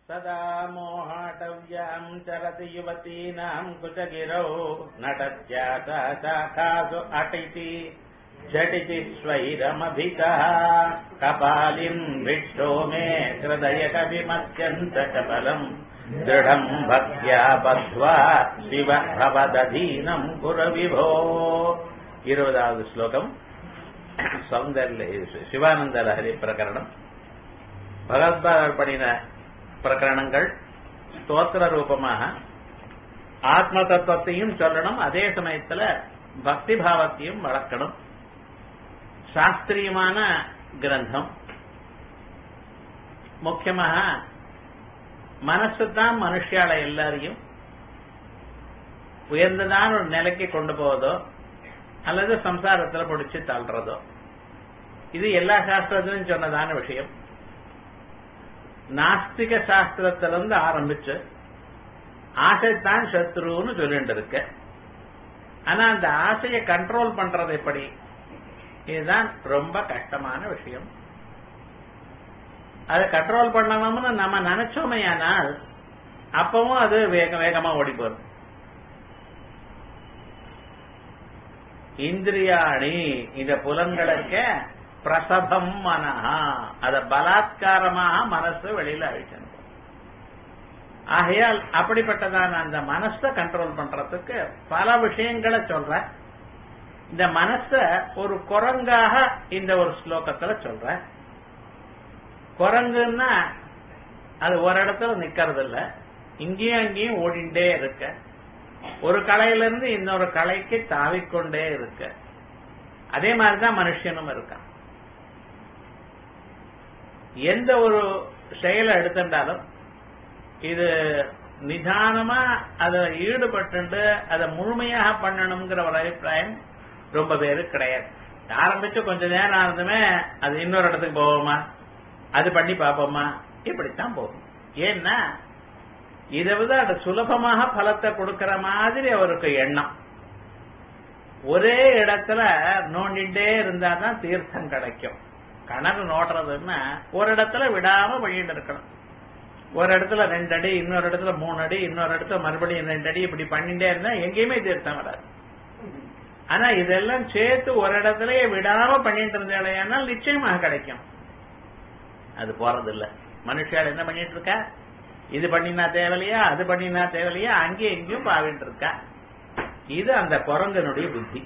सदा मोहाटव्याम् चरति युवतीनाम् कुचगिरौ नटत्यासा शाखासु अटिति झटिति स्वैरमभितः कपालिम् भिक्षो मे हृदयकविमत्यन्त चपलम् दृढम् भक्त्या बद्ध्वा शिव भवदधीनम् कुरविभो இருபதாவது ஸ்லோகம் சௌந்தர்ய சிவானந்த லஹரி பிரகரணம் பகவத்பாதர் பண்ணின பிரகரணங்கள் ஸ்தோத்திர ரூபமாக ஆத்ம தத்துவத்தையும் சொல்லணும் அதே சமயத்துல பக்தி பாவத்தையும் வளர்க்கணும் சாஸ்திரியமான கிரந்தம் முக்கியமாக மனசு தான் மனுஷியால எல்லாரையும் உயர்ந்ததான ஒரு நிலைக்கு கொண்டு போவதோ அல்லது சம்சாரத்துல பிடிச்சு தள்ளுறதோ இது எல்லா சாஸ்திரத்திலும் சொன்னதான விஷயம் நாஸ்திக சாஸ்திரத்திலிருந்து ஆரம்பிச்சு ஆசைத்தான் சத்ருன்னு சொல்லிட்டு இருக்க ஆனா அந்த ஆசையை கண்ட்ரோல் பண்றது எப்படி இதுதான் ரொம்ப கஷ்டமான விஷயம் அதை கண்ட்ரோல் பண்ணணும்னு நம்ம நினைச்சோமையானால் அப்பவும் அது வேக வேகமா ஓடி போகும் இந்திரியாணி இந்த புலன்களுக்கு பிரசபம் மனஹா அத பலாத்காரமாக மனசு வெளியில அழிக்கணும் ஆகையால் அப்படிப்பட்டதான அந்த மனசை கண்ட்ரோல் பண்றதுக்கு பல விஷயங்களை சொல்ற இந்த மனச ஒரு குரங்காக இந்த ஒரு ஸ்லோகத்துல சொல்ற குரங்குன்னா அது ஒரு இடத்துல நிக்கிறது இல்ல இங்கேயும் அங்கேயும் ஓடிண்டே இருக்க ஒரு கலையிலிருந்து இன்னொரு கலைக்கு தாவிக்கொண்டே இருக்க அதே மாதிரிதான் மனுஷனும் இருக்கான் எந்த ஒரு செயலை எடுத்துட்டாலும் இது நிதானமா அதை ஈடுபட்டு அதை முழுமையாக பண்ணணுங்கிற ஒரு அபிப்பிராயம் ரொம்ப பேரு கிடையாது ஆரம்பிச்சு கொஞ்ச நேரம் ஆனதுமே அது இன்னொரு இடத்துக்கு போவோமா அது பண்ணி பார்ப்போமா இப்படித்தான் போகும் ஏன்னா இதை விட அது சுலபமாக பலத்தை கொடுக்கிற மாதிரி அவருக்கு எண்ணம் ஒரே இடத்துல நோண்டிட்டே இருந்தாதான் தீர்த்தம் கிடைக்கும் கணக்கு நோடுறதுன்னா ஒரு இடத்துல விடாம வழியிட்டு இருக்கணும் ஒரு இடத்துல ரெண்டு அடி இன்னொரு இடத்துல மூணு அடி இன்னொரு இடத்துல மறுபடியும் ரெண்டு அடி இப்படி பண்ணிட்டே இருந்தா எங்கேயுமே தீர்த்தம் வராது ஆனா இதெல்லாம் சேர்த்து ஒரு இடத்துலயே விடாம பண்ணிட்டு இருந்தாலேயானால் நிச்சயமாக கிடைக்கும் அது போறது இல்ல மனுஷால் என்ன பண்ணிட்டு இருக்கா இது பண்ணினா தேவையில்லையா அது பண்ணினா தேவையில்லையா அங்கேயும் எங்கேயும் பாவிட்டு இருக்கா இது அந்த குரங்கனுடைய புத்தி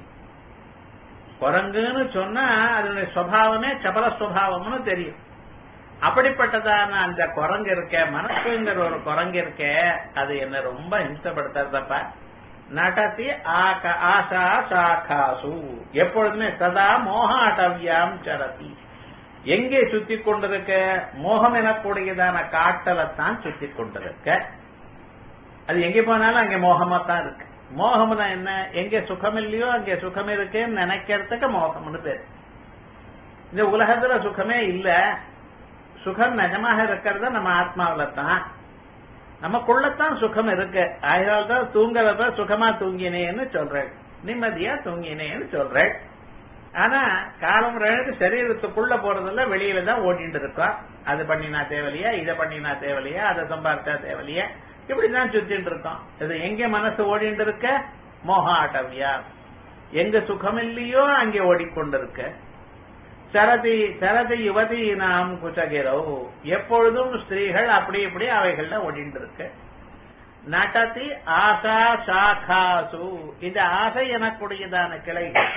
குரங்குன்னு சொன்னா அதனுடைய சுவாவமே சபல சுவாவம்னு தெரியும் அப்படிப்பட்டதான அந்த குரங்கு இருக்க மனசுங்கிற ஒரு குரங்கு இருக்க அது என்ன ரொம்ப ஹிம்சப்படுத்துறதப்ப நடத்தி ஆசா சாகாசு எப்பொழுதுமே சதா மோகாட்டவியாம் சரதி எங்கே சுத்தி கொண்டிருக்க மோகம் எனக்கூடியதான காட்டலைத்தான் சுத்தி கொண்டிருக்க அது எங்கே போனாலும் அங்கே மோகமா தான் இருக்கு மோகம்னா என்ன எங்க சுகம் இல்லையோ அங்கே சுகம் இருக்குன்னு நினைக்கிறதுக்கு மோகம்னு பேரு இந்த உலகத்துல சுகமே இல்ல சுகம் நிஜமாக இருக்கிறது நம்ம ஆத்மாவில தான் நமக்குள்ளத்தான் சுகம் இருக்கு ஆகையால் தான் தூங்குறத சுகமா தூங்கினேன்னு சொல்றேன் நிம்மதியா தூங்கினேன்னு சொல்றேன் ஆனா காலம் ரெண்டு சரீரத்துக்குள்ள போறதில்ல வெளியில தான் ஓடிட்டு இருக்கோம் அது பண்ணினா தேவையில்லையா இதை பண்ணினா தேவையில்லையா அதை சம்பாதிச்சா தேவையில்லையா இப்படிதான் சுத்திட்டு இருக்கோம் இது எங்க மனசு ஓடிட்டு இருக்க மோக ஆட்டவியா எங்க சுகம் இல்லையோ அங்கே ஓடிக்கொண்டிருக்க சரதி சரதி யுவதி நாம் குச்சகிரோ எப்பொழுதும் ஸ்திரீகள் அப்படி இப்படி அவைகள்ல ஓடிட்டு இருக்கு நடத்தி ஆசா சாகாசு இந்த ஆசை எனக்கூடியதான கிளைகள்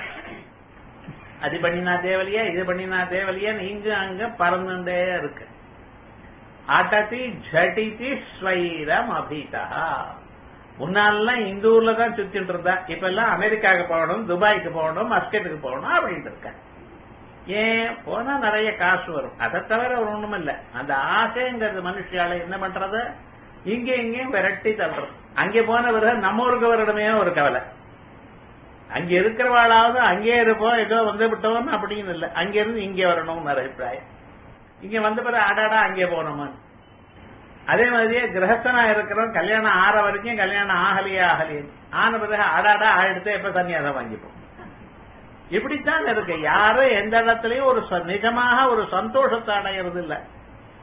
அது பண்ணினா தேவலையா இது பண்ணினா தேவலையா இங்க அங்க பறந்துட்டே இருக்கு அடதி ஜடிதி ஸ்வைரம் அபிதா முன்னாலாம் இந்த ஊர்ல தான் சுத்திட்டு இருந்தா இப்ப எல்லாம் அமெரிக்காவுக்கு போகணும் துபாய்க்கு போகணும் மஸ்கட்டுக்கு போகணும் அப்படின்ட்டு இருக்க ஏன் போனா நிறைய காசு வரும் அதை தவிர ஒரு ஒண்ணும் இல்ல அந்த ஆசைங்கிறது மனுஷியால என்ன பண்றது இங்க இங்கேயும் விரட்டி தள்ளுறது அங்கே போன பிறகு நம்ம ஊருக்கு வரணுமே ஒரு கவலை அங்க இருக்கிறவாளாவது அங்கே இருப்போம் ஏதோ வந்து விட்டோம் அப்படின்னு இல்லை அங்க இருந்து இங்கே வரணும்னு அபிப்பிராயம் இங்க வந்த பிறகு ஆடாடா அங்கே போனோமா அதே மாதிரியே கிரகஸ்தனா இருக்கிறோம் கல்யாணம் ஆற வரைக்கும் கல்யாணம் ஆகலையே ஆகலையே ஆன பிறகு ஆடாடா ஆயிடுத்து எப்ப சன்னியாசம் வாங்கிப்போம் இப்படித்தான் இருக்கு யாரும் எந்த இடத்துலயும் ஒரு நிஜமாக ஒரு சந்தோஷத்தை அடையிறது இல்ல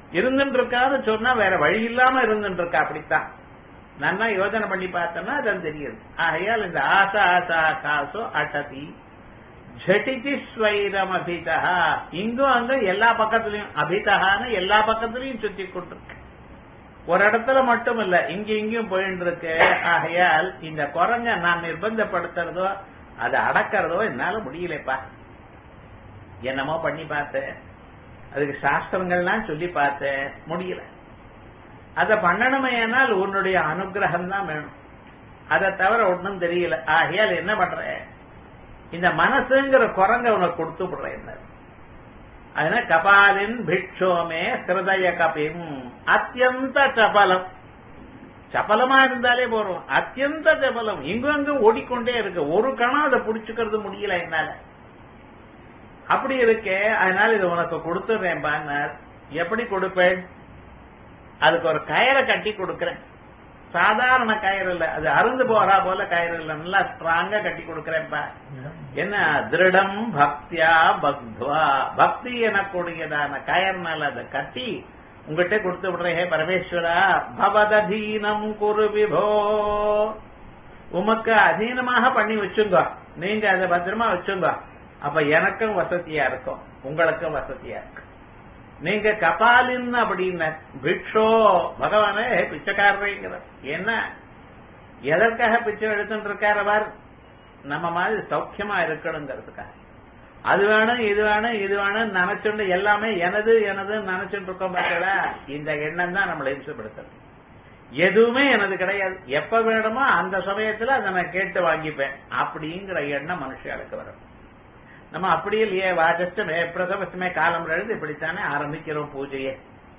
இருந்துட்டு இருக்கான்னு சொன்னா வேற வழி இல்லாம இருந்துட்டு இருக்கா அப்படித்தான் நல்லா யோசனை பண்ணி பார்த்தோம்னா அது தெரியுது ஆகையால் இந்த ஆசா ஆசா காசோ அட்டதி ஜட்டிதி ஸ்வைரம் அபிதா இங்கும் அங்க எல்லா பக்கத்துலயும் அபிதகான்னு எல்லா பக்கத்துலயும் சுத்தி கொண்டிருக்கு ஒரு இடத்துல மட்டும் இல்ல இங்க இங்கேயும் போயிட்டு இருக்கு ஆகையால் இந்த குரங்க நான் நிர்பந்தப்படுத்துறதோ அதை அடக்கிறதோ என்னால முடியலப்பா என்னமோ பண்ணி பார்த்தேன் அதுக்கு சாஸ்திரங்கள்லாம் சொல்லி பார்த்தேன் முடியல அதை பண்ணணுமேனால் உன்னுடைய அனுகிரகம் தான் வேணும் அதை தவிர ஒன்றும் தெரியல ஆகையால் என்ன பண்ற இந்த மனசுங்கிற குரங்க உனக்கு கொடுத்து விடுறேன் அதனால கபாலின் பிக்ஷோமே ஹிருதய கபிம் அத்தியந்த சபலம் சபலமா இருந்தாலே போறோம் அத்தியந்த சபலம் இங்கும் அங்கும் ஓடிக்கொண்டே இருக்கு ஒரு கணம் அதை புடிச்சுக்கிறது முடியல என்னால அப்படி இருக்கே அதனால இது உனக்கு கொடுத்துடுறேன் பான்னார் எப்படி கொடுப்பேன் அதுக்கு ஒரு கயிறை கட்டி கொடுக்கிறேன் சாதாரண கயிறு இல்ல அது அருந்து போறா போல கயிறு இல்ல நல்லா ஸ்ட்ராங்கா கட்டி கொடுக்கிறேன்ப்பா என்ன திருடம் பக்தியா பக்துவா பக்தி எனக்கூடியதான கயர்னால அதை கட்டி உங்ககிட்ட கொடுத்து விடுறேன் ஹே பரமேஸ்வரா பவததீனம் குரு விபோ உமக்கு அதீனமாக பண்ணி வச்சுங்க நீங்க அதை பத்திரமா வச்சுங்க அப்ப எனக்கும் வசதியா இருக்கும் உங்களுக்கும் வசதியா இருக்கும் நீங்க கபாலின் அப்படின்னு பிக்ஷோ பகவானே பிச்சைக்காரங்கிற என்ன எதற்காக பிச்சை எடுத்துட்டு இருக்கார் அவர் நம்ம மாதிரி சௌக்கியமா இருக்கணுங்கிறதுக்காக அது வேணும் இது வேணும் இது வேணும் நினைச்சுட்டு எல்லாமே எனது எனது நினைச்சுட்டு இருக்கோம் பார்த்தா இந்த எண்ணம் தான் நம்மளை இம்சப்படுத்துறது எதுவுமே எனது கிடையாது எப்ப வேணுமோ அந்த சமயத்துல அதை நான் கேட்டு வாங்கிப்பேன் அப்படிங்கிற எண்ணம் மனுஷர்களுக்கு வரும் நம்ம அப்படி இல்லையே வாஜஸ்டமே பிரதமஸ்டமே காலம் எழுந்து இப்படித்தானே ஆரம்பிக்கிறோம் பூஜையை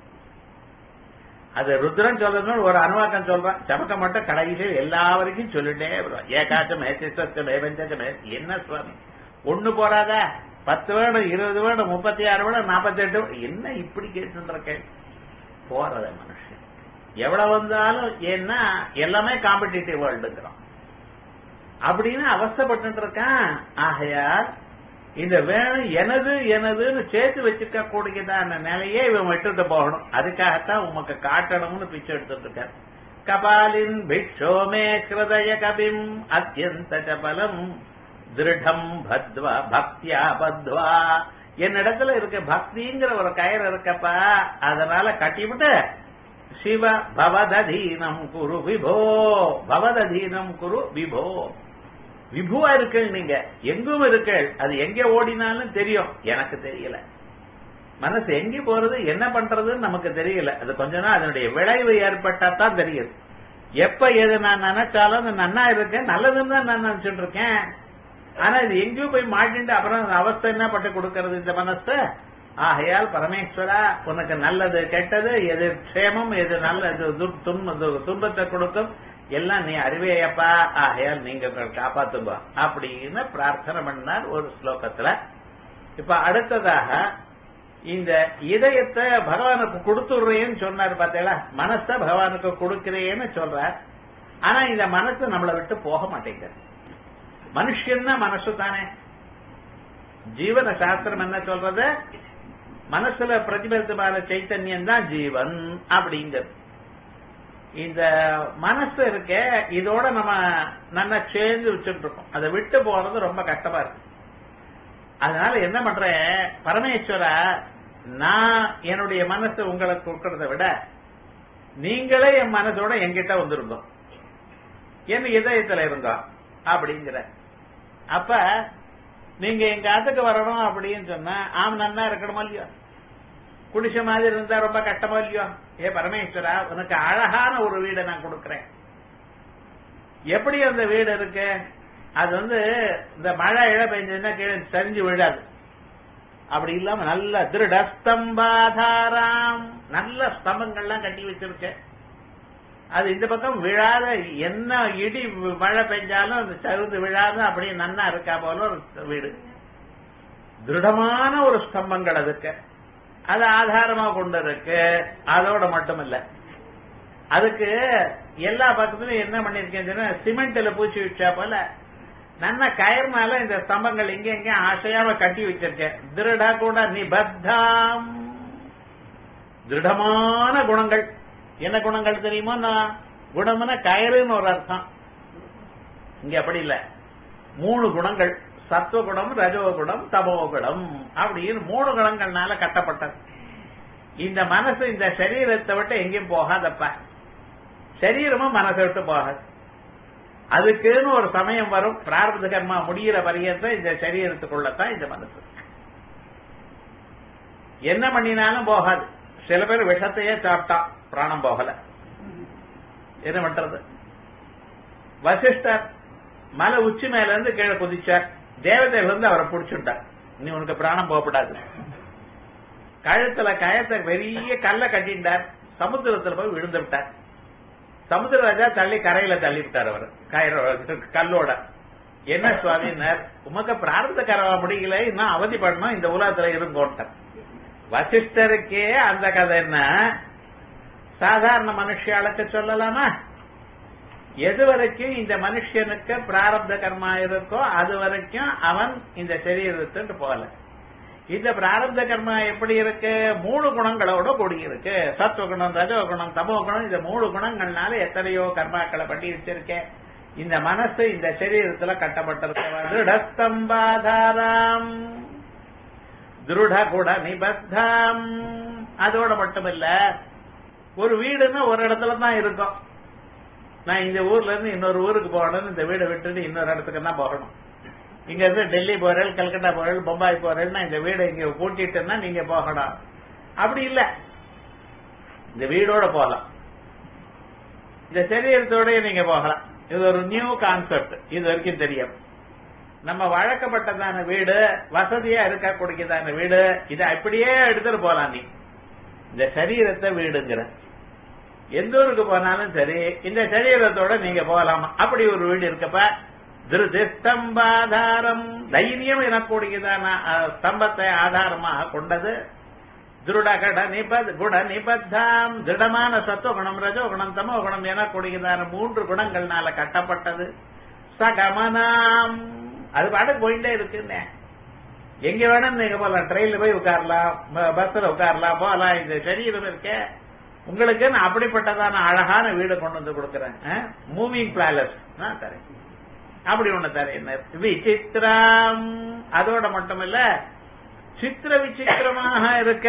அது ருத்ரன் சொல்றதுன்னு ஒரு அனுவாக்கம் சொல்றான் சமக்க மட்டும் கடைசியில் எல்லா வரைக்கும் சொல்லிட்டே வருவான் ஏகாச்சமே சித்தமே வெஞ்சமே என்ன சுவாமி ஒண்ணு போறாதா பத்து வேணும் இருபது வேணும் முப்பத்தி ஆறு வேணும் நாற்பத்தி எட்டு என்ன இப்படி கேட்டுருக்கேன் போறத மனுஷன் எவ்வளவு வந்தாலும் ஏன்னா எல்லாமே காம்படிட்டிவ் வேர்ல்டுங்கிறான் அப்படின்னு அவஸ்தப்பட்டு இருக்கான் ஆகையால் இந்த வேணும் எனது எனதுன்னு சேர்த்து வச்சுக்க கூடியதான நிலையே இவன் விட்டுட்டு போகணும் அதுக்காகத்தான் உமக்கு காட்டணும்னு பிச்சை எடுத்துட்டு இருக்கார் கபாலின் பிக்ஷோமே கிருதய கபிம் அத்தியந்த சபலம் திருடம் பத்வா பக்தியா பத்வா என்னிடத்துல இருக்க பக்திங்கிற ஒரு கயிறு இருக்கப்பா அதனால கட்டிவிட்டு சிவ பவததீனம் குரு விபோ பவததீனம் குரு விபோ விபுவா இருக்கள் நீங்க எங்கும் இருக்கள் அது எங்க ஓடினாலும் தெரியும் எனக்கு தெரியல மனசு எங்க போறது என்ன பண்றதுன்னு நமக்கு தெரியல அது கொஞ்ச நாள் அதனுடைய விளைவு ஏற்பட்டா தான் தெரியுது எப்ப எது நான் நினைச்சாலும் அது நன்னா இருக்கேன் நல்லதுன்னு தான் நான் நினைச்சுட்டு இருக்கேன் ஆனா இது எங்கேயும் போய் மாட்டிட்டு அப்புறம் அந்த அவஸ்தை என்ன பட்டு கொடுக்கறது இந்த மனசை ஆகையால் பரமேஸ்வரா உனக்கு நல்லது கெட்டது எது க்ஷேமம் எது நல்லது துன்பத்தை கொடுக்கும் எல்லாம் நீ அறிவேயப்பா ஆகையால் நீங்க காப்பாத்துங்க அப்படின்னு பிரார்த்தனை பண்ணார் ஒரு ஸ்லோகத்துல இப்ப அடுத்ததாக இந்த இதயத்தை பகவானுக்கு கொடுத்துடுறேன்னு சொன்னார் பார்த்தீங்களா மனசை பகவானுக்கு கொடுக்கிறேன்னு சொல்றார் ஆனா இந்த மனசு நம்மளை விட்டு போக மாட்டேங்குது மனுஷன்னா மனசு தானே ஜீவன சாஸ்திரம் என்ன சொல்றது மனசுல பிரதிபலித்தமான சைத்தன்யம் தான் ஜீவன் அப்படிங்கிறது இந்த மனசு இருக்க இதோட நம்ம நல்லா சேர்ந்து வச்சுட்டு இருக்கோம் அதை விட்டு போறது ரொம்ப கஷ்டமா இருக்கு அதனால என்ன பண்றேன் பரமேஸ்வரா நான் என்னுடைய மனசு உங்களுக்கு கொடுக்கறத விட நீங்களே என் மனசோட என்கிட்ட வந்திருந்தோம் என் இதயத்துல இருந்தோம் அப்படிங்கிற அப்ப நீங்க எங்க ஆத்துக்கு வரணும் அப்படின்னு சொன்னா ஆம் நன்னா இருக்கணுமா இல்லையோ குடிச மாதிரி இருந்தா ரொம்ப கஷ்டமா இல்லையோ ஏ பரமேஸ்வரா உனக்கு அழகான ஒரு வீடை நான் கொடுக்கிறேன் எப்படி அந்த வீடு இருக்கு அது வந்து இந்த மழை இழ பெஞ்சதுன்னா கீழே சரிஞ்சு விழாது அப்படி இல்லாம நல்ல திருடஸ்தம்பாதாராம் நல்ல ஸ்தம்பங்கள்லாம் கட்டி வச்சிருக்கேன் அது இந்த பக்கம் விழாத என்ன இடி மழை பெஞ்சாலும் அது தகுந்து விழாத அப்படியே நன்னா இருக்கா போல ஒரு வீடு திருடமான ஒரு ஸ்தம்பங்கள் அதுக்கு அது ஆதாரமா கொண்டு இருக்கு அதோட மட்டும் இல்ல அதுக்கு எல்லா பக்கத்துலயும் என்ன பண்ணிருக்கேன் சிமெண்ட்ல பூச்சி வச்சா போல நல்ல கயர்னால இந்த ஸ்தம்பங்கள் இங்க இங்க ஆசையாம கட்டி வச்சிருக்கேன் திருடா கூட நிபத்தாம் திருடமான குணங்கள் என்ன குணங்கள் தெரியுமா நான் குணம்னா கயறுன்னு ஒரு அர்த்தம் இங்க அப்படி இல்ல மூணு குணங்கள் சத்துவகுணம் ரஜோகுணம் தமோகுணம் அப்படின்னு மூணு குணங்கள்னால கட்டப்பட்டது இந்த மனசு இந்த சரீரத்தை விட்டு எங்கேயும் போகாதப்பா சரீரமும் மனசை விட்டு போகாது அதுக்குன்னு ஒரு சமயம் வரும் பிராரப்த கர்மா முடிகிற பரியந்த இந்த சரீரத்துக்குள்ளதான் இந்த மனசு என்ன பண்ணினாலும் போகாது சில பேர் விஷத்தையே சாப்பிட்டான் பிராணம் போகல என்ன பண்றது வசிஷ்டர் மலை உச்சி மேல இருந்து கீழே குதிச்சார் தேவதைகள் வந்து அவரை பிடிச்சுட்டார் நீ உனக்கு பிராணம் போகப்படாது கழுத்துல கயத்தை பெரிய கல்ல கட்டிட்டார் சமுத்திரத்துல போய் விழுந்து விட்டார் சமுத்திர ராஜா தள்ளி கரையில தள்ளி விட்டார் அவர் கயிற கல்லோட என்ன சுவாமினார் உமக்கு பிரார்த்த கரவா முடியல இன்னும் அவதிப்படணும் இந்த உலகத்துல இருங்கோட்டார் வசிஷ்டருக்கே அந்த கதை என்ன சாதாரண மனுஷியாளுக்கு சொல்லலாமா எது வரைக்கும் இந்த மனுஷனுக்கு பிராரப்த கர்மா இருக்கோ அது வரைக்கும் அவன் இந்த சரீரத்துக்கு போகல இந்த பிராரப்த கர்மா எப்படி இருக்கு மூணு குணங்களோட கூடி இருக்கு சத்துவகுணம் ரஜோகுணம் தமோகுணம் இந்த மூணு குணங்கள்னால எத்தனையோ கர்மாக்களை பண்ணி வச்சிருக்கேன் இந்த மனசு இந்த சரீரத்துல கட்டப்பட்டிருக்க திருடஸ்தம்பாதாரம் திருட குட நிபத்தாம் அதோட மட்டுமில்ல ஒரு வீடுன்னா ஒரு இடத்துல தான் இருக்கும் நான் இந்த ஊர்ல இருந்து இன்னொரு ஊருக்கு போகணும்னு இந்த வீடை விட்டுட்டு இன்னொரு இடத்துக்கு தான் போகணும் இங்க இருந்து டெல்லி போறேன் கல்கட்டா போறேன் பம்பாய் போறேன்னா இந்த வீடை இங்க பூட்டிட்டுன்னா நீங்க போகணும் அப்படி இல்ல இந்த வீடோட போகலாம் இந்த சரீரத்தோடய நீங்க போகலாம் இது ஒரு நியூ கான்செப்ட் இது வரைக்கும் தெரியும் நம்ம வழக்கப்பட்டதான வீடு வசதியா இருக்கக்கூடியதான வீடு இதை அப்படியே எடுத்துட்டு போலாம் நீ இந்த சரீரத்தை வீடுங்கிற எந்த ஊருக்கு போனாலும் சரி இந்த சரீரத்தோட நீங்க போகலாமா அப்படி ஒரு வீடு இருக்கப்ப திருதிஸ்தம்பாதாரம் தைரியம் எனக்கூடியதான ஸ்தம்பத்தை ஆதாரமாக கொண்டது திருடகட நிபத் குண நிபத்தாம் திடமான சத்துவகுணம் ரஜோகுணம் தமோகுணம் எனக்கூடியதான மூன்று குணங்கள்னால கட்டப்பட்டது சகமனாம் அது பாட்டுக்கு போயிட்டே இருக்குன்னு எங்க வேணும் நீங்க போகலாம் ட்ரெயின்ல போய் உட்காரலாம் பஸ்ல உட்காரலாம் போகலாம் இந்த சரீரம் இருக்க உங்களுக்கு நான் அப்படிப்பட்டதான அழகான வீடு கொண்டு வந்து கொடுக்குறேன் மூவிங் பிளாலஸ் நான் தரேன் அப்படி ஒண்ணு தரேன் விசித்திரம் அதோட மட்டுமில்ல சித்திர விசித்திரமாக இருக்க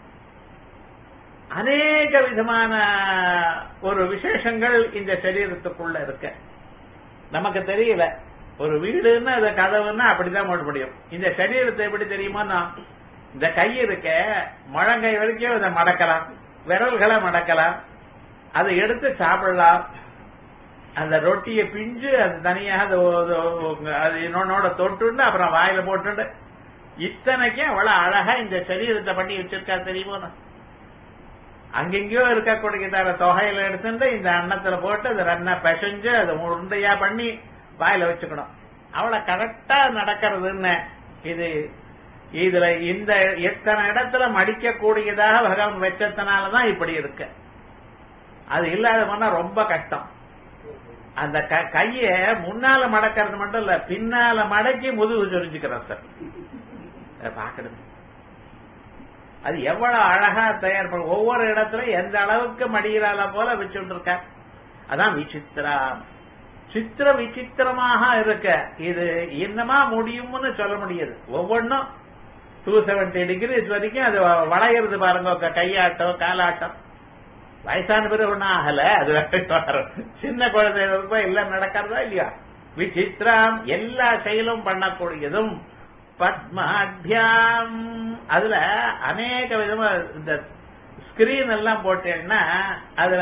அநேக விதமான ஒரு விசேஷங்கள் இந்த சரீரத்துக்குள்ள இருக்க நமக்கு தெரியல ஒரு வீடுன்னு அது கதவுன்னா அப்படிதான் போட முடியும் இந்த சரீரத்தை எப்படி தெரியுமா இந்த கை இருக்க முழங்கை வரைக்கும் இதை மடக்கலாம் விரல்களை மடக்கலாம் அதை எடுத்து சாப்பிடலாம் அந்த ரொட்டியை பிஞ்சு அது தனியாக அது இன்னொன்னோட தொட்டுண்டு அப்புறம் வாயில போட்டுண்டு இத்தனைக்கும் அவ்வளவு அழகா இந்த சரீரத்தை பண்ணி வச்சிருக்கா தெரியுமோ அங்கெங்கயோ இருக்கக்கூடியதான தொகையில எடுத்துட்டு இந்த அன்னத்துல போட்டு அது ரெண்டா பிசைஞ்சு அதை உருண்டையா பண்ணி வாயில வச்சுக்கணும் அவ்வளவு கரெக்டா நடக்கிறதுன்னு இது இதுல இந்த எத்தனை இடத்துல மடிக்க கூடியதாக பகவான் வச்சதுனாலதான் இப்படி இருக்கு அது இல்லாத பண்ணா ரொம்ப கஷ்டம் அந்த கைய முன்னால மடக்கிறது மட்டும் இல்ல பின்னால மடக்கி முதுகு சொரிஞ்சுக்கிறோம் சார் பாக்கணும் அது எவ்வளவு அழகா தயார் பண்ண ஒவ்வொரு இடத்துல எந்த அளவுக்கு மடியிலால போல வச்சுட்டு இருக்க அதான் விசித்திரா சித்திர விசித்திரமாக இருக்க இது என்னமா முடியும்னு சொல்ல முடியாது ஒவ்வொன்றும் டூ செவன்டி டிகிரிஸ் வரைக்கும் அது வளையிறது பாருங்க கையாட்டம் காலாட்டம் வயசான பிறகு ஒன்றும் ஆகல அது வரும் சின்ன குழந்தைகளுக்கு எல்லாம் நடக்கிறதா இல்லையா விசித்திரம் எல்லா செயலும் பண்ணக்கூடியதும் பத்மாபியாம் அதுல அநேக விதமா இந்த ஸ்கிரீன் எல்லாம் போட்டேன்னா அதுல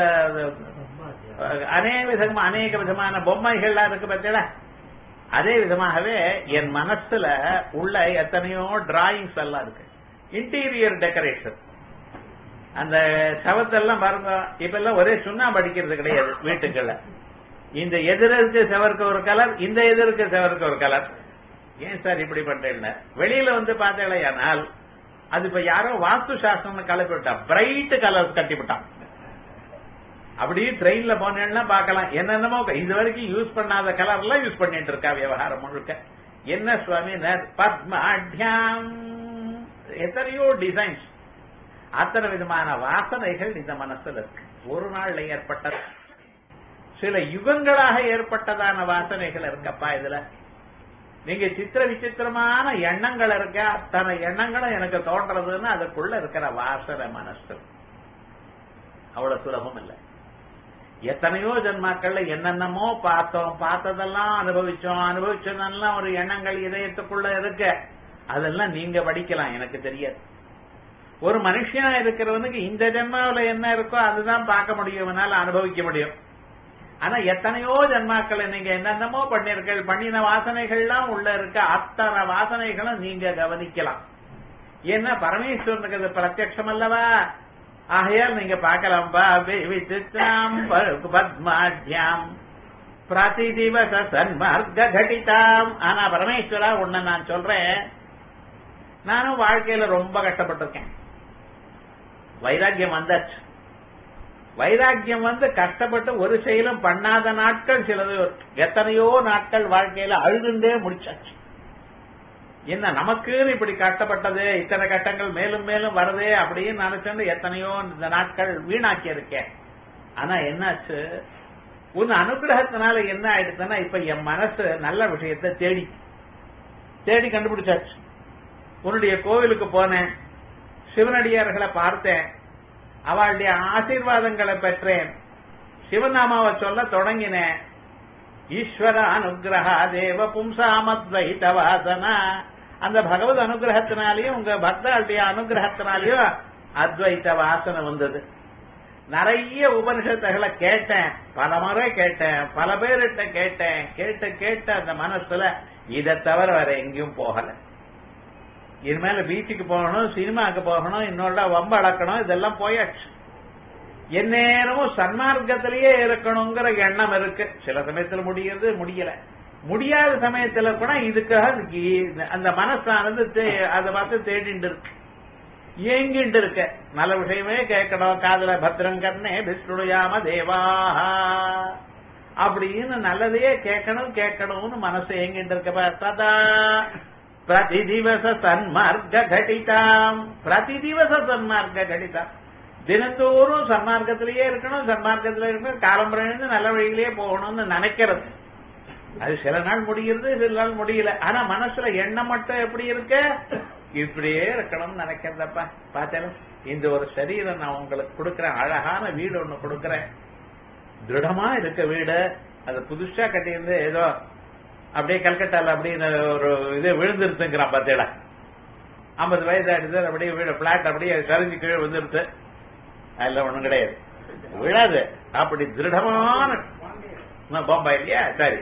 அநேக விதமா அநேக விதமான பொம்மைகள்லாம் இருக்கு பார்த்தீங்களா அதே விதமாகவே என் மனசுல உள்ள எத்தனையோ டிராயிங்ஸ் எல்லாம் இருக்கு இன்டீரியர் டெக்கரேஷன் அந்த சவத்தெல்லாம் பாருங்க இப்ப எல்லாம் ஒரே சுண்ணாம்பு அடிக்கிறது கிடையாது வீட்டுக்குள்ள இந்த எதிர்க்கு செவருக்கு ஒரு கலர் இந்த எதிர்க்கு செவருக்கு ஒரு கலர் ஏன் சார் இப்படி பண்றேன் வெளியில வந்து பார்த்தேனால் அது இப்ப யாரோ வாஸ்து சாஸ்திரம் கலப்பி விட்டா பிரைட் கலர் கட்டி விட்டான் அப்படியே ட்ரெயின்ல போனேன்னா பார்க்கலாம் என்னென்னமோ இது வரைக்கும் யூஸ் பண்ணாத கலர்லாம் யூஸ் பண்ணிட்டு இருக்கா விவகாரம் முழுக்க என்ன சுவாமி பத்மாட்யாம் எத்தனையோ டிசைன்ஸ் அத்தனை விதமான வாசனைகள் இந்த மனசுல இருக்கு ஒரு நாள்ல ஏற்பட்ட சில யுகங்களாக ஏற்பட்டதான வாசனைகள் இருக்கப்பா இதுல நீங்க சித்திர விசித்திரமான எண்ணங்கள் இருக்க அத்தனை எண்ணங்களும் எனக்கு தோன்றதுன்னு அதுக்குள்ள இருக்கிற வாசனை மனசு அவ்வளவு சுலபம் இல்லை எத்தனையோ ஜன்மாக்கள்ல என்னென்னமோ பார்த்தோம் பார்த்ததெல்லாம் அனுபவிச்சோம் அனுபவிச்சதெல்லாம் ஒரு எண்ணங்கள் இதயத்துக்குள்ள இருக்க அதெல்லாம் நீங்க படிக்கலாம் எனக்கு தெரியாது ஒரு மனுஷனா இருக்கிறவனுக்கு இந்த ஜென்மாவில என்ன இருக்கோ அதுதான் பார்க்க முடியும் அவனால அனுபவிக்க முடியும் ஆனா எத்தனையோ ஜென்மாக்களை நீங்க என்னென்னமோ பண்ணிருக்கள் பண்ணின வாசனைகள்லாம் உள்ள இருக்க அத்தனை வாசனைகளும் நீங்க கவனிக்கலாம் ஏன்னா பரமேஸ்வரனுக்கு அது பிரத்யட்சம் அல்லவா ஆகையால் நீங்க பார்க்கலாம்பா விசித்ராம் பத்மாட்யாம் பிரதி திவச சன்மார்க்க கடிதாம் ஆனா பரமேஸ்வரா உன்னை நான் சொல்றேன் நானும் வாழ்க்கையில ரொம்ப கஷ்டப்பட்டிருக்கேன் வைராக்கியம் வந்தாச்சு வைராக்கியம் வந்து கஷ்டப்பட்டு ஒரு செயலும் பண்ணாத நாட்கள் சிலது எத்தனையோ நாட்கள் வாழ்க்கையில அழுதுண்டே முடிச்சாச்சு என்ன நமக்குன்னு இப்படி கஷ்டப்பட்டது இத்தனை கட்டங்கள் மேலும் மேலும் வருதே அப்படின்னு நினைச்சுட்டு எத்தனையோ இந்த நாட்கள் வீணாக்கி இருக்கேன் ஆனா என்னாச்சு உன் அனுகிரகத்தினால என்ன ஆயிடுச்சுன்னா இப்ப என் மனசு நல்ல விஷயத்தை தேடி தேடி கண்டுபிடிச்சாச்சு உன்னுடைய கோவிலுக்கு போனேன் சிவனடியார்களை பார்த்தேன் அவளுடைய ஆசீர்வாதங்களை பெற்றேன் சிவநாமாவை சொல்ல தொடங்கினேன் ஈஸ்வர அனுகிரகா தேவ பும்சாமத்வைத வாசனா அந்த பகவத் அனுகிரகத்தினாலேயும் உங்க பக்தர்களுடைய அனுகிரகத்தினாலேயும் அத்வைத்த வாசனை வந்தது நிறைய உபனிஷத்துகளை கேட்டேன் பல முறை கேட்டேன் பல பேர்கிட்ட கேட்டேன் கேட்டு கேட்டு அந்த மனசுல இதை தவிர வேற எங்கேயும் போகல இனிமேல பீச்சுக்கு போகணும் சினிமாக்கு போகணும் இன்னொரு வம்ப அடக்கணும் இதெல்லாம் போயாச்சு எந்நேரமும் சன்மார்க்கத்திலேயே இருக்கணுங்கிற எண்ணம் இருக்கு சில சமயத்துல முடியறது முடியல முடியாத சமயத்துல கூட இதுக்காக அந்த மனசானது அதை பார்த்து தேடிட்டு இருக்கு ஏங்கிட்டு இருக்க நல்ல விஷயமே கேட்கணும் காதல பத்ரங்கண்ணே விஷ்ணுயாம தேவா அப்படின்னு நல்லதையே கேட்கணும் கேட்கணும்னு மனசு ஏங்கிட்டு இருக்க ததா பிரதி திவச சன்மார்க்க கடிதாம் பிரதி திவச சன்மார்க்க கடிதாம் தினந்தோறும் சன்மார்க்கத்திலேயே இருக்கணும் சன்மார்க்கத்திலே இருக்கணும் காலம்புரையிலிருந்து நல்ல வழியிலேயே போகணும்னு நினைக்கிறது அது சில நாள் முடிகிறது சில நாள் முடியல ஆனா மனசுல எண்ணம் மட்டும் எப்படி இருக்க இப்படியே இருக்கணும்னு நினைக்கிறதப்பா பார்த்தேன் இந்த ஒரு சரீரம் நான் உங்களுக்கு கொடுக்கிறேன் அழகான வீடு ஒண்ணு கொடுக்கிறேன் திருடமா இருக்க வீடு அது புதுசா கட்டியிருந்து ஏதோ அப்படியே கல்கட்டால அப்படின்னு ஒரு இது விழுந்துருத்துங்கிறான் பார்த்தேடா ஐம்பது வயசு ஆயிடுது அப்படியே வீடு பிளாட் அப்படியே கரைஞ்சு கீழே விழுந்துருது அதெல்லாம் ஒண்ணும் கிடையாது விழாது அப்படி திருடமான பாம்பாய் இல்லையா சரி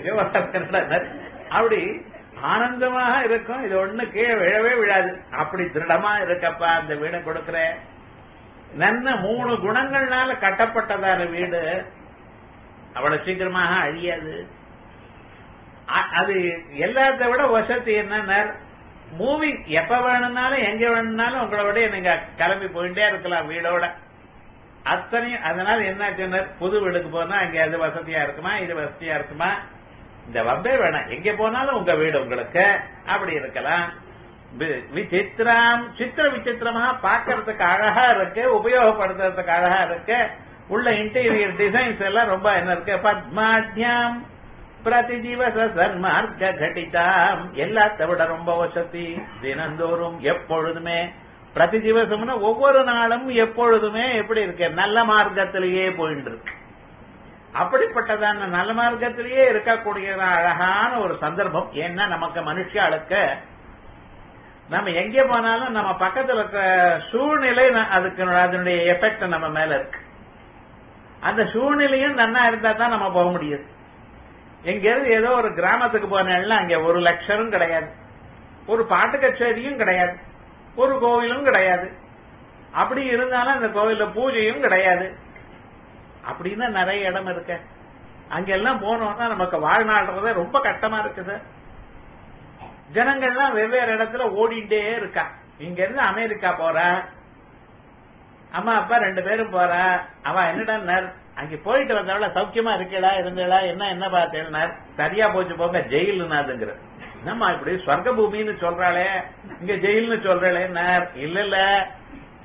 அப்படி ஆனந்தமாக இருக்கும் இது ஒண்ணு கீழே விழவே விழாது அப்படி திருடமா இருக்கப்பா அந்த வீடை கொடுக்கிறேன் நல்ல மூணு குணங்கள்னால கட்டப்பட்டதான வீடு அவ்வளவு சீக்கிரமாக அழியாது அது எல்லாத்த விட வசதி என்னன்னா மூவி எப்ப வேணும்னாலும் எங்க வேணும்னாலும் உங்களோட நீங்க கிளம்பி போயிட்டே இருக்கலாம் வீடோட அத்தனையும் அதனால என்ன புது வீடுக்கு போனா அங்க அது வசதியா இருக்குமா இது வசதியா இருக்குமா இந்த வம்பே வேணாம் எங்க போனாலும் உங்க வீடு உங்களுக்கு அப்படி இருக்கலாம் விசித்திரம் சித்திர விசித்திரமா பாக்கிறதுக்கு அழகா இருக்கு உபயோகப்படுத்துறதுக்கு அழகா இருக்கு உள்ள இன்டீரியர் டிசைன்ஸ் எல்லாம் ரொம்ப என்ன இருக்கு பத்மாட்யம் பிரதி திவச சன்மார்க்க கட்டிதாம் எல்லாத்த விட ரொம்ப வசதி தினந்தோறும் எப்பொழுதுமே பிரதி திவசம்னா ஒவ்வொரு நாளும் எப்பொழுதுமே எப்படி இருக்கு நல்ல மார்க்கத்திலேயே போயிட்டு இருக்கு அப்படிப்பட்டதான நல்ல மார்க்கத்திலேயே இருக்கக்கூடிய அழகான ஒரு சந்தர்ப்பம் ஏன்னா நமக்கு மனுஷாளுக்கு நம்ம எங்கே போனாலும் நம்ம பக்கத்துல இருக்க சூழ்நிலை அதுக்கு அதனுடைய எஃபெக்ட் நம்ம மேல இருக்கு அந்த சூழ்நிலையும் நன்னா இருந்தா தான் நம்ம போக முடியுது எங்கேயாவது ஏதோ ஒரு கிராமத்துக்கு போனேன்னா அங்க ஒரு லட்சரும் கிடையாது ஒரு பாட்டு கச்சேரியும் கிடையாது ஒரு கோவிலும் கிடையாது அப்படி இருந்தாலும் அந்த கோவில்ல பூஜையும் கிடையாது அப்படின்னா நிறைய இடம் இருக்கு அங்கெல்லாம் போனோம்னா நமக்கு வாழ்நாள்றதே ரொம்ப கட்டமா இருக்குது ஜனங்கள்லாம் வெவ்வேறு இடத்துல ஓடிண்டே இருக்கா இங்க இருந்து அமெரிக்கா போறா அம்மா அப்பா ரெண்டு பேரும் போறா அவ என்னடா அங்க போயிட்டு வந்தவள சௌக்கியமா இருக்கடா இருந்தடா என்ன என்ன பார்த்தேன்னார் சரியா போச்சு போங்க ஜெயிலுனாதுங்கிற என்னம்மா இப்படி ஸ்வர்க்க பூமின்னு சொல்றாளே இங்க ஜெயில்னு சொல்றாளே இல்ல இல்ல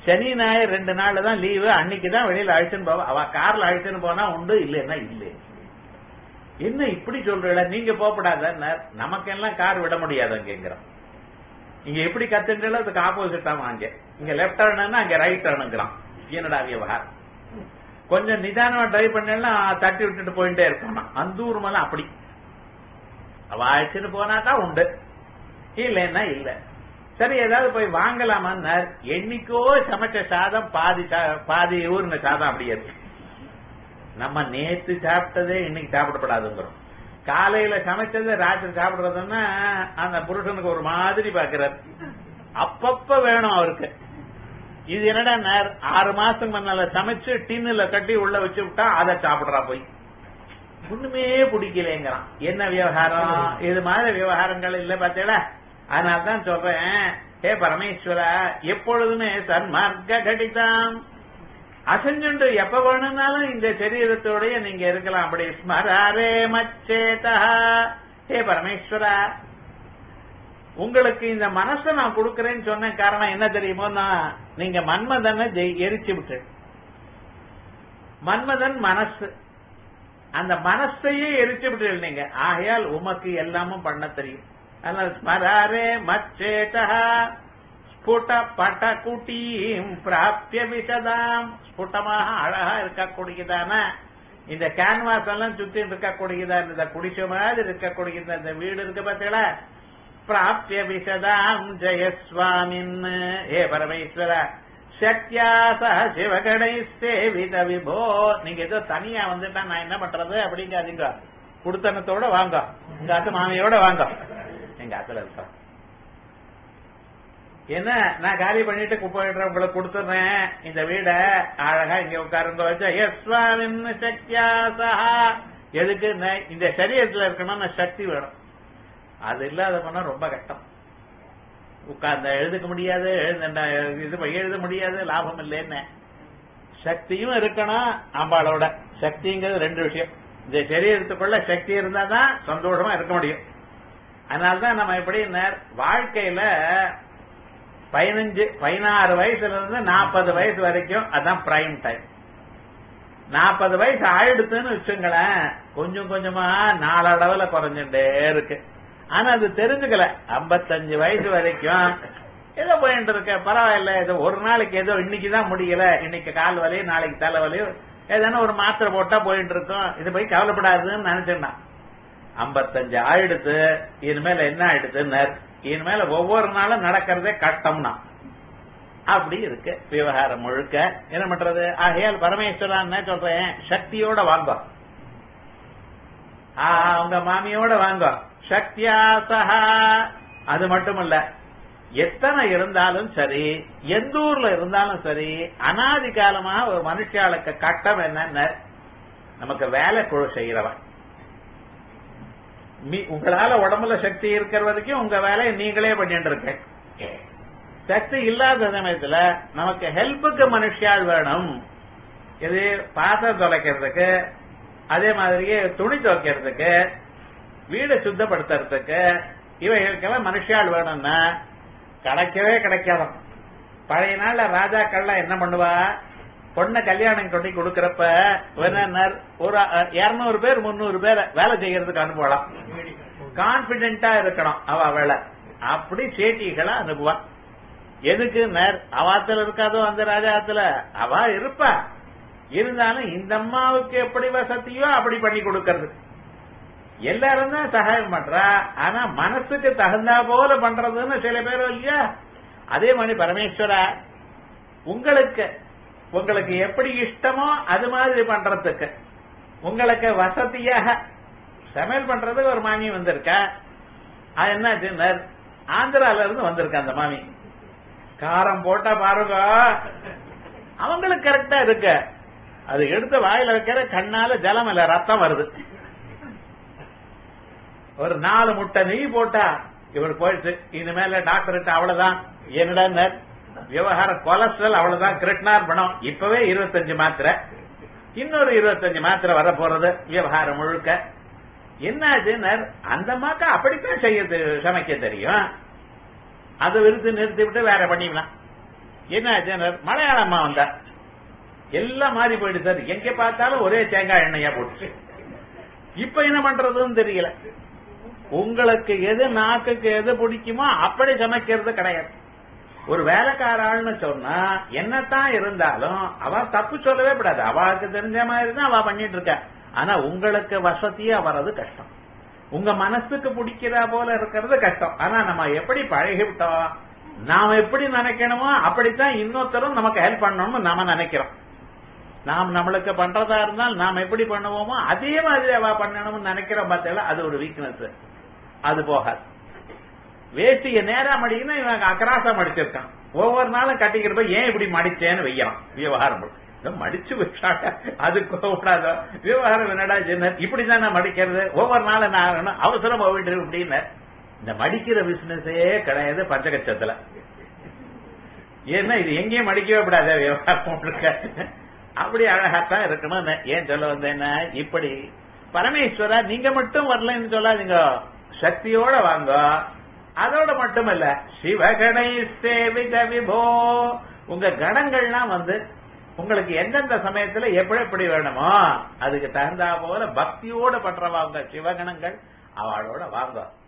சனி ஞாயிறு ரெண்டு நாள் தான் லீவு அன்னைக்கு தான் வெளியில அழைச்சுன்னு போவா அவ கார்ல அழைச்சுன்னு போனா உண்டு இல்லைன்னா இல்லை என்ன இப்படி சொல்றல நீங்க போகப்படாத நமக்கெல்லாம் கார் விட முடியாது அங்கங்கிறோம் இங்க எப்படி கத்துன்றல அதுக்கு ஆப்போசிட் தான் அங்க இங்க லெப்ட் டர்ன் அங்க ரைட் டர்னுங்கிறான் என்னடா விவகாரம் கொஞ்சம் நிதானமா டிரைவ் பண்ணா தட்டி விட்டுட்டு போயிட்டே இருப்பான் அந்த ஊர் மேல அப்படி அவ அழைச்சுன்னு போனா தான் உண்டு இல்லைன்னா இல்ல சரி ஏதாவது போய் வாங்கலாமான்னு என்னைக்கோ சமைச்ச சாதம் பாதி சா- பாதி ஊர்ன சாதம் அப்படியே இருக்கு நம்ம நேத்து சாப்பிட்டதே இன்னைக்கு சாப்பிடப்படாதுங்கிறோம் காலையில சமைச்சது ராத்திரி சாப்பிடுறதுன்னா அந்த புருஷனுக்கு ஒரு மாதிரி பாக்குறாரு அப்பப்ப வேணும் அவருக்கு இது என்னடா நேர் ஆறு மாசம் முன்னால சமைச்சு டின்னுல கட்டி உள்ள வச்சு விட்டா அதை சாப்பிடுறா போய் ஒண்ணுமே பிடிக்கலைங்கிறான் என்ன விவகாரம் இது மாதிரி விவகாரங்கள் இல்ல பாத்தீங்களா அதனால்தான் சொல்றேன் ஹே பரமேஸ்வரா எப்பொழுதுமே சன்மார்க்க கடிதாம் அசஞ்சுண்டு எப்ப வேணும்னாலும் இந்த சரீரத்தோடய நீங்க இருக்கலாம் அப்படி ஸ்மராரே மச்சேதா ஹே பரமேஸ்வரா உங்களுக்கு இந்த மனசை நான் கொடுக்கறேன்னு சொன்ன காரணம் என்ன தெரியுமோன்னா நீங்க மன்மதனை ஜெய்- எரிச்சு விட்டு மன்மதன் மனசு அந்த மனசையே எரிச்சு விட்டு நீங்க ஆகையால் உமக்கு எல்லாமும் பண்ண தெரியும் அதனால ஸ்மராரே மச்சேதா ஸ்புட பட குட்டீம் பிராப்திய விசதாம் ஸ்புட்டமாக அழகா இருக்கக்கூடியதான இந்த கேன்வாஸ் எல்லாம் சுத்தி இருக்கக்கூடியதான இந்த குடிச்ச மாதிரி இருக்கக்கூடியது இந்த வீடு இருக்கு பார்த்தீங்களா பிராப்திய விசதாம் ஜெயஸ்வாமின் ஹே பரமேஸ்வர சக்தியா சக சிவகணை சேவித விபோ நீங்க ஏதோ தனியா வந்துட்டா நான் என்ன பண்றது அப்படிங்காதீங்க குடுத்தனத்தோட வாங்க உங்க அத்து மாமியோட வாங்க எங்க அத்துல இருக்கா என்ன நான் காலி பண்ணிட்டு போயிடுறேன் உங்களுக்கு கொடுத்துடுறேன் இந்த வீட அழகா இங்க உட்காருங்க வச்சா யஸ்வாமின் சக்தியா சஹா எதுக்கு ந- இந்த சரீரத்துல இருக்கணும்னு சக்தி வேணும் அது இல்லாத போனா ரொம்ப கஷ்டம் உட்கார்ந்த எழுதுக்க முடியாது எழுந்த இது ப- எழுத முடியாது லாபம் இல்லைன்னு சக்தியும் இருக்கணும் அம்பாளோட சக்திங்கிறது ரெண்டு விஷயம் இந்த சரீரத்துக்குள்ள சக்தி இருந்தா தான் சந்தோஷமா இருக்க முடியும் அதனால்தான் நம்ம எப்படி நேர் வாழ்க்கையில பதினஞ்சு பதினாறு வயசுல இருந்து நாற்பது வயசு வரைக்கும் அதான் பிரைம் டைம் நாற்பது வயசு ஆயிடுத்துன்னு வச்சுங்களேன் கொஞ்சம் கொஞ்சமா நாளளவுல குறைஞ்சுட்டே இருக்கு ஆனா அது தெரிஞ்சுக்கல ஐம்பத்தஞ்சு வயசு வரைக்கும் ஏதோ போயிட்டு இருக்க பரவாயில்ல ஏதோ ஒரு நாளைக்கு ஏதோ இன்னைக்கு தான் முடியல இன்னைக்கு கால் வலியும் நாளைக்கு தலை வலியும் ஏதான ஒரு மாத்திரை போட்டா போயிட்டு இருக்கோம் இது போய் கவலைப்படாதுன்னு நினைச்சேன் ஐம்பத்தஞ்சு ஆயிடுத்து இனிமேல என்ன ஆயிடுத்துன்னு இனிமேல ஒவ்வொரு நாளும் நடக்கிறதே கஷ்டம்னா அப்படி இருக்கு விவகாரம் முழுக்க என்ன பண்றது ஆகையால் பரமேஸ்வரன் என்ன சொல்றேன் சக்தியோட வாங்க ஆ, உங்க மாமியோட வாங்க சக்தியா சஹா அது மட்டும் இல்ல எத்தனை இருந்தாலும் சரி எந்த ஊர்ல இருந்தாலும் சரி அனாதி காலமா ஒரு மனுஷாளுக்கு கட்டம் என்னன்னு நமக்கு வேலை குழு செய்யறவன் மீ- உங்களால உடம்புல சக்தி இருக்கிற வரைக்கும் உங்க வேலையை நீங்களே பண்ணிட்டு இருக்க சக்தி இல்லாத சமயத்துல நமக்கு ஹெல்ப்புக்கு மனுஷியாள் வேணும் இது பாத்திரம் துளைக்கிறதுக்கு அதே மாதிரியே துணி துவைக்கிறதுக்கு வீடு சுத்தப்படுத்துறதுக்கு இவைகளுக்கெல்லாம் மனுஷியாள் வேணும்னா கிடைக்கவே கிடைக்காதான் பழைய நாள்ல ராஜாக்கள்லாம் என்ன பண்ணுவா பொண்ணை கல்யாணம் கொண்டு கொடுக்கறப்ப வேணார் ஒரு இருநூறு பேர் முந்நூறு பேர் வேலை செய்யறதுக்கு அனுப்பலாம் கான்பிடென்டா இருக்கணும் அவ வேலை அப்படி சேட்டிகளை அனுப்புவா எதுக்கு நேர் அவாத்துல இருக்காதோ அந்த ராஜாத்துல அவ இருப்பா இருந்தாலும் இந்த அம்மாவுக்கு எப்படி வசதியோ அப்படி பண்ணி கொடுக்கறது எல்லாரும் தான் சகாயம் பண்றா ஆனா மனசுக்கு தகுந்தா போல பண்றதுன்னு சில பேர் இல்லையா அதே மாதிரி பரமேஸ்வரா உங்களுக்கு உங்களுக்கு எப்படி இஷ்டமோ அது மாதிரி பண்றதுக்கு உங்களுக்கு வசதியாக சமையல் பண்றதுக்கு ஒரு மாமி வந்திருக்கா அது என்னாச்சுன்னு ஆந்திரால இருந்து வந்திருக்கா அந்த மாமி காரம் போட்டா பாருங்க அவங்களுக்கு கரெக்டா இருக்கு அது எடுத்து வாயில வைக்கிற கண்ணால ஜலம் இல்ல ரத்தம் வருது ஒரு நாலு முட்டை நெய் போட்டா இவர் போயிட்டு இனிமேல டாக்டர்கிட்ட அவ்வளவுதான் என்னடா விவகாரம் கொலஸ்ட்ரால் அவ்வளவுதான் கிருட்னார் பணம் இப்பவே இருபத்தஞ்சு மாத்திரை இன்னொரு இருபத்தஞ்சு மாத்திரை வர போறது விவகாரம் முழுக்க என்னாச்சுன்னு அந்த மாக்கா அப்படித்தான் செய்ய தெ- சமைக்க தெரியும் அதை விருத்து நிறுத்தி விட்டு வேற பண்ணிக்கலாம் என்ன ஆச்சுன்னார் மலையாளம்மா வந்தா எல்லாம் மாறி போயிடுது சார் எங்க பார்த்தாலும் ஒரே தேங்காய் எண்ணெயா போட்டு இப்ப என்ன பண்றதுன்னு தெரியல உங்களுக்கு எது நாக்குக்கு எது பிடிக்குமோ அப்படி சமைக்கிறது கிடையாது ஒரு வேலைக்காராள்னு சொன்னா என்னத்தான் இருந்தாலும் அவ தப்பு சொல்லவே கூடாது அவளுக்கு தெரிஞ்ச மாதிரி தான் அவ பண்ணிட்டு இருக்கா ஆனா உங்களுக்கு வசதியா வர்றது கஷ்டம் உங்க மனசுக்கு பிடிக்கிறா போல இருக்கிறது கஷ்டம் ஆனா நம்ம எப்படி பழகிவிட்டோம் நாம எப்படி நினைக்கணுமோ அப்படித்தான் இன்னொருத்தரும் நமக்கு ஹெல்ப் பண்ணணும்னு நாம நினைக்கிறோம் நாம் நம்மளுக்கு பண்றதா இருந்தால் நாம் எப்படி பண்ணுவோமோ அதே மாதிரி அவ பண்ணணும்னு நினைக்கிறோம் பார்த்தா அது ஒரு வீக்னஸ் அது போகாது வேஷ்டிய நேரா மடிக்கணும் இவன் அக்கராசா மடிச்சிருக்கான் ஒவ்வொரு நாளும் கட்டிக்கிறப்ப ஏன் இப்படி மடிச்சேன்னு வையான் விவகாரம் பண்ணு. இதை மடிச்சு வச்சாக்க அது கூடாத விவகாரம் என்னடா சின்ன இப்படிதான் நான் மடிக்கிறது ஒவ்வொரு நாளும் நான் ஆகணும், அவசரம் போயிட்டு அப்படின்னு இந்த மடிக்கிற பிசினஸே கிடையாது பஞ்சகச்சத்துல ஏன்னா இது எங்கேயும் மடிக்கவே கூடாது விவகாரம் முழுக்க அப்படி அழகாத்தான் இருக்கணும் ஏன் சொல்ல வந்தேன்னா இப்படி பரமேஸ்வரா நீங்க மட்டும் வரலன்னு சொல்லாதீங்க சக்தியோட வாங்க அதோட மட்டுமல்ல சிவகணை சேவித விபோ உங்க கணங்கள்லாம் வந்து உங்களுக்கு எந்தெந்த சமயத்துல எப்படி எப்படி வேணுமோ அதுக்கு தகுந்தா போல பக்தியோட பண்றவா உங்க சிவகணங்கள் அவளோட வாங்க